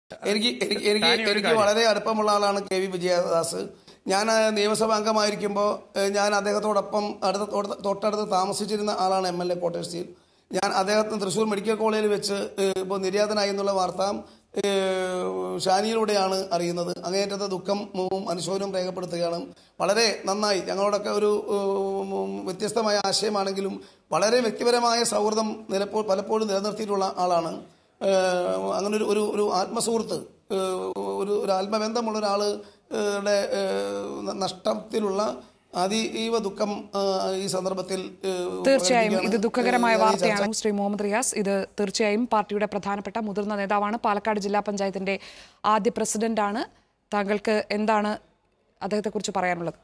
എനിക്ക് എനിക്ക് എനിക്ക് ഷാനി ഒരു എനിക്ക് കാര്യം. വളരെ അടുപ്പമുള്ള ആളാണ് കെ വി വിജയദാസ് ഞാൻ ആ, നിയമസഭാ അംഗമായിരിക്കുമ്പോൾ ഏഹ്, ഞാൻ അദ്ദേഹത്തോടൊപ്പം അടുത്ത തൊട്ട- തൊട്ടടുത്ത് താമസിച്ചിരുന്ന ആളാണ് എം എൽ എ കോട്ടേഴ്സിൽ ഞാൻ അദ്ദേഹത്തിന് തൃശ്ശൂർ മെഡിക്കൽ കോളേജിൽ വെച്ച് ഏഹ്, ഇപ്പോൾ നിര്യാതനായി എന്നുള്ള വാർത്ത ഏഹ്, ഷാനിയിലൂടെയാണ് അറിയുന്നത് അങ്ങേറ്റത്തെ ദുഃഖവും അനുശോചനവും രേഖപ്പെടുത്തുകയാണ് വളരെ നന്നായി ഞങ്ങളോടൊക്കെ ഒരു ഏഹ്, വ്യത്യസ്തമായ ആശയമാണെങ്കിലും വളരെ വ്യക്തിപരമായ സൗഹൃദം നിലപ്പോൾ പലപ്പോഴും നിലനിർത്തിയിട്ടുള്ള ആളാണ് ഏഹ് അങ്ങനെ ഒരു ഒരു ഒരു ആത്മസുഹൃത്ത് ഏഹ് ഒരു ഒരു ആത്മബന്ധമുള്ള ഒരാളുടെ ഏഹ് നഷ്ടത്തിലുള്ള അതീവ ദുഃഖം ഏഹ് ഈ സന്ദർഭത്തിൽ ഏഹ് തീർച്ചയായും ഇത് പ്രകടിപ്പിക്കുകയാണ്. ദുഃഖകരമായ ഏഹ് ഈ ചർച്ച വാർത്തയാണ് ശ്രീ മുഹമ്മദ് റിയാസ് ഇത് തീർച്ചയായും പാർട്ടിയുടെ പ്രധാനപ്പെട്ട മുതിർന്ന നേതാവാണ് പാലക്കാട് ജില്ലാ പഞ്ചായത്തിന്റെ ആദ്യ പ്രസിഡന്റാണ് താങ്കൾക്ക് എന്താണ് അദ്ദേഹത്തെക്കുറിച്ച് പറയാനുള്ളത്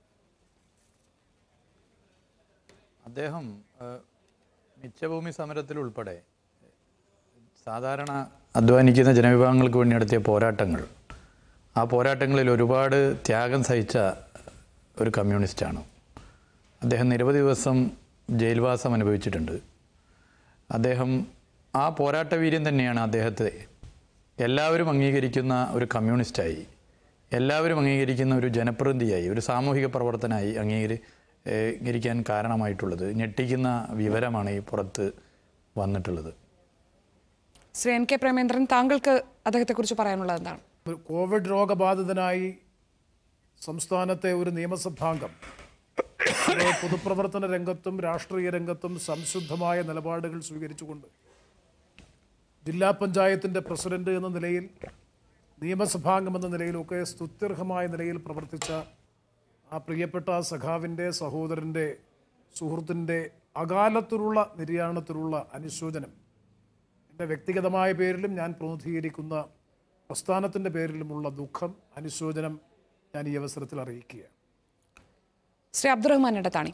അദ്ദേഹം ഏഹ്, മിച്ചഭൂമി സമരത്തിൽ ഉൾപ്പെടെ സാധാരണ അധ്വാനിക്കുന്ന ജനവിഭാഗങ്ങൾക്ക് വേണ്ടി നടത്തിയ പോരാട്ടങ്ങൾ ആ പോരാട്ടങ്ങളിൽ ഒരുപാട് ത്യാഗം സഹിച്ച ഒരു കമ്മ്യൂണിസ്റ്റാണ് അദ്ദേഹം നിരവധി ദിവസം ജയിൽവാസം അനുഭവിച്ചിട്ടുണ്ട് അദ്ദേഹം ആ പോരാട്ട വീര്യം തന്നെയാണ് അദ്ദേഹത്തെ എല്ലാവരും അംഗീകരിക്കുന്ന ഒരു കമ്മ്യൂണിസ്റ്റായി എല്ലാവരും അംഗീകരിക്കുന്ന ഒരു ജനപ്രതിനിധിയായി ഒരു സാമൂഹിക പ്രവർത്തനമായി അംഗീകരി ഏഹ് അംഗീകരിക്കാൻ കാരണമായിട്ടുള്ളത് ഞെട്ടിക്കുന്ന വിവരമാണ് ഈ പുറത്ത് വന്നിട്ടുള്ളത് ശ്രീ എൻ കെ പ്രേമേന്ദ്രൻ താങ്കൾക്ക് അദ്ദേഹത്തെക്കുറിച്ച് പറയാനുള്ളത് എന്താണ് ഒരു കോവിഡ് രോഗബാധിതനായി സംസ്ഥാനത്തെ ഒരു നിയമസഭാംഗം അത് പൊതുപ്രവർത്തന രംഗത്തും രാഷ്ട്രീയ രംഗത്തും സംശുദ്ധമായ നിലപാടുകൾ സ്വീകരിച്ചുകൊണ്ട് ജില്ലാ പഞ്ചായത്തിൻ്റെ പ്രസിഡന്റ് എന്ന നിലയിൽ നിയമസഭാംഗം എന്ന നിലയിലൊക്കെ സ്തുത്യർഹമായ നിലയിൽ പ്രവർത്തിച്ച ആ പ്രിയപ്പെട്ട സഖാവിൻ്റെ സഹോദരൻ്റെ സുഹൃത്തിൻ്റെ അകാലത്തിലുള്ള നിര്യാണത്തിലുള്ള അനുശോചനം എൻ്റെ വ്യക്തിഗതമായ പേരിലും ഞാൻ പ്രതിനിധീകരിക്കുന്ന പ്രസ്ഥാനത്തിൻ്റെ പേരിലുമുള്ള ദുഃഖം അനുശോചനം ഞാൻ ഈ അവസരത്തിൽ അറിയിക്കുകയാണ് ശ്രീ അബ്ദുറഹ്മാൻ ഇടത്താണി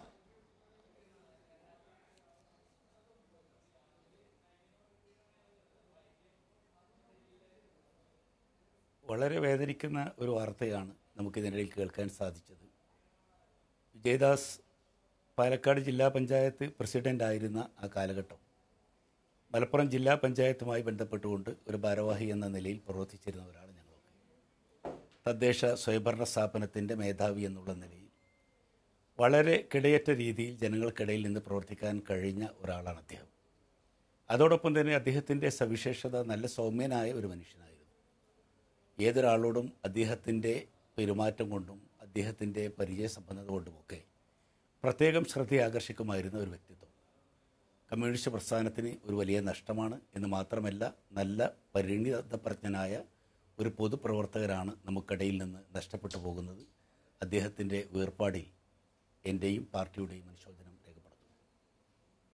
വളരെ വേദനിക്കുന്ന ഒരു വാർത്തയാണ് നമുക്കിതിനിടയിൽ കേൾക്കാൻ സാധിച്ചത് വിജയദാസ് പാലക്കാട് ജില്ലാ പഞ്ചായത്ത് പ്രസിഡൻ്റ് ആയിരുന്ന ആ കാലഘട്ടം മലപ്പുറം ജില്ലാ പഞ്ചായത്തുമായി ബന്ധപ്പെട്ടുകൊണ്ട് ഒരു ഭാരവാഹി എന്ന നിലയിൽ പ്രവർത്തിച്ചിരുന്നവരാണ് ഞങ്ങളൊക്കെ തദ്ദേശ സ്വയംഭരണ സ്ഥാപനത്തിൻ്റെ മേധാവി എന്നുള്ള നിലയിൽ വളരെ കിടയറ്റ രീതിയിൽ ജനങ്ങൾക്കിടയിൽ നിന്ന് പ്രവർത്തിക്കാൻ കഴിഞ്ഞ ഒരാളാണ് അദ്ദേഹം അതോടൊപ്പം തന്നെ അദ്ദേഹത്തിൻ്റെ സവിശേഷത നല്ല സൗമ്യനായ ഒരു മനുഷ്യനായിരുന്നു ഏതൊരാളോടും അദ്ദേഹത്തിൻ്റെ പെരുമാറ്റം കൊണ്ടും അദ്ദേഹത്തിൻ്റെ പരിചയസമ്പന്നത കൊണ്ടുമൊക്കെ പ്രത്യേകം ശ്രദ്ധ ആകർഷിക്കുമായിരുന്ന ഒരു വ്യക്തിത്വം കമ്മ്യൂണിസ്റ്റ് പ്രസ്ഥാനത്തിന് ഒരു വലിയ നഷ്ടമാണ് എന്ന് മാത്രമല്ല നല്ല പരിണിതപ്രജ്ഞനായ ഒരു പൊതുപ്രവർത്തകരാണ് നമുക്കിടയിൽ നിന്ന് നഷ്ടപ്പെട്ടു പോകുന്നത് അദ്ദേഹത്തിൻ്റെ വേർപാടിൽ എൻ്റെയും പാർട്ടിയുടെയും അനുശോചനം